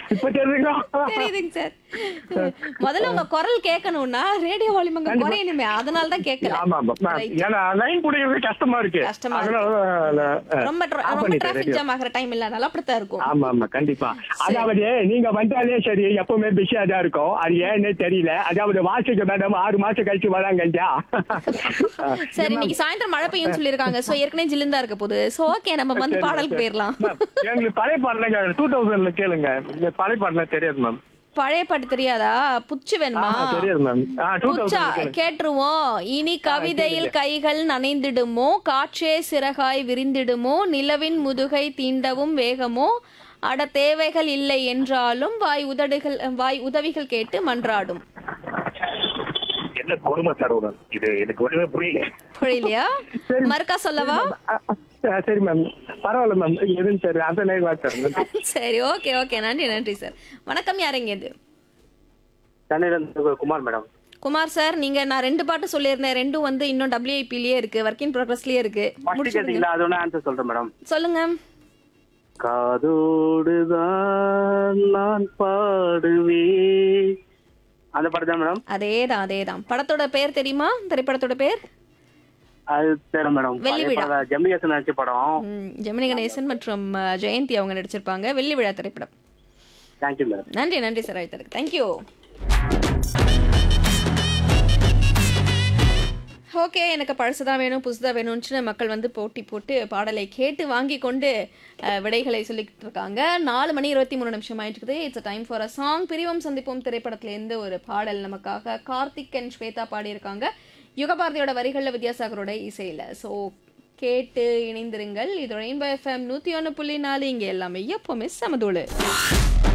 இப்ப தெரியுங்களா தெரியுதுங்க சார் முதல்ல உங்க குரல் கேட்கணும்னா ரேடியோ வால்யூம் அங்க குறையணுமே அதனால தான் கேட்கல ஆமா ஆமா மேம். Right. ஏன்னா லைன் பிடிக்கிறது கஷ்டமா இருக்கு கஷ்டமா இருக்கு. அதனால அஹ், ரொம்ப tra- off ரொம்ப பண்ணிட்டேன் டிராபிக் radio. ஜாம் ஆகிற டைம் இல்லாதனால அப்படித்தான் இருக்கும் ஆமா ஆமா கண்டிப்பா அதாவது நீங்க வந்தாலே சரி எப்பவுமே பிஸியா தான் இருக்கும் அது ஏன்னு தெரியல அதாவது வாசிக்க மேடம் ஆறு மாசம் கழிச்சு வராங்கஞ்சா சரி இன்னைக்கு சாயந்தரம் மழை பெய்யும் சொல்லிருக்காங்க சோ ஏற்கனவே ஜில்லுந்தா இருக்க போகுது சோ ஓகே நம்ம வந்து பாடலுக்கு போயிடலாம் மேம், எங்களுக்கு பழைய பாடலங்க டூ தௌசண்ட்ல கேளுங்க இந்த பழைய பாடல தெரியாது மேம் பழைய பாட்டு தெரியாதா புச்சு வேணுமா ஆமா, தெரியாது மேம் டூ புச்சா தௌசண்ட் கேட்டுருவோம் இனி கவிதையில் கைகள் நனைந்திடுமோ காற்றே சிறகாய் விரிந்திடுமோ நிலவின் முதுகை தீண்டவும் வேகமோ அட தேவைகள் இல்லை என்றாலும் வாய் உதடுகள் வாய் உதவிகள் கேட்டு மன்றாடும் என்ன கொடுமை தருவன் இது எனக்கு ஒண்ணுமே புரியல புரியலையா மறுக்கா சொல்லவா ஆ, சரி மேம் பரவாயில்ல மேம் எதுவும் சரி அந்த நேரம் வாட்ஸ்அப் சரி ஓகே ஓகே நன்றி நன்றி சார் வணக்கம் யாருங்க இது சென்னையில குமார் மேடம் குமார் சார் நீங்க நான் ரெண்டு பாட்டு சொல்லியிருந்தேன் ரெண்டும் வந்து இன்னும் டபிள்யூஐபிலேயே இருக்கு ஒர்க் இன் ப்ரோக்ரஸ்லயே இருக்கு ஃபர்ஸ்ட் முடிச்சு கேட்டீங்களா அது ஒன்று ஆன்சர் சொல்றேன் மேடம் சொல்லுங்க காதோடுதான் நான் பாடுவேன் அந்த படம் தான் மேடம் அதேதான் அதேதான் படத்தோட பேர் தெரியுமா திரைப்படத்தோட பேர் அது தெரியும் மேடம் வெள்ளி விழா. ஜெமினிகேசன் நடிச்ச படம் ம், ஜெமினி கணேசன் மற்றும் அஹ், ஜெயந்தி அவங்க நடிச்சிருப்பாங்க வெள்ளி விழா திரைப்படம் தேங்க்யூ மேடம் நன்றி நன்றி சார் அழைத்ததுக்கு தேங்க்யூ ஓகே எனக்கு பழசுதான் வேணும் புதுசுதான் வேணும்னு மக்கள் வந்து போட்டி போட்டு பாடலை கேட்டு வாங்கி கொண்டு அஹ், விடைகளை சொல்லிக்கிட்டு இருக்காங்க நாலு மணி இருபத்தி மூணு நிமிஷம் ஆயிட்டு இருக்குது it's time for a song Pirivom Santhippom திரைப்படத்திலேருந்து ஒரு பாடல் நமக்காக கார்த்திக் அண்ட் ஸ்வேதா பாடியிருக்காங்க யுகபாரதியோட வரிகளில் வித்யாசாகரோட இசையில் ஸோ கேட்டு இணைந்திருங்கள் இது ரெயின்போ எஃப்எம் நூற்றி ஒன்று புள்ளி நாலு இங்கே எல்லாமே எப்போவுமே சமதோடு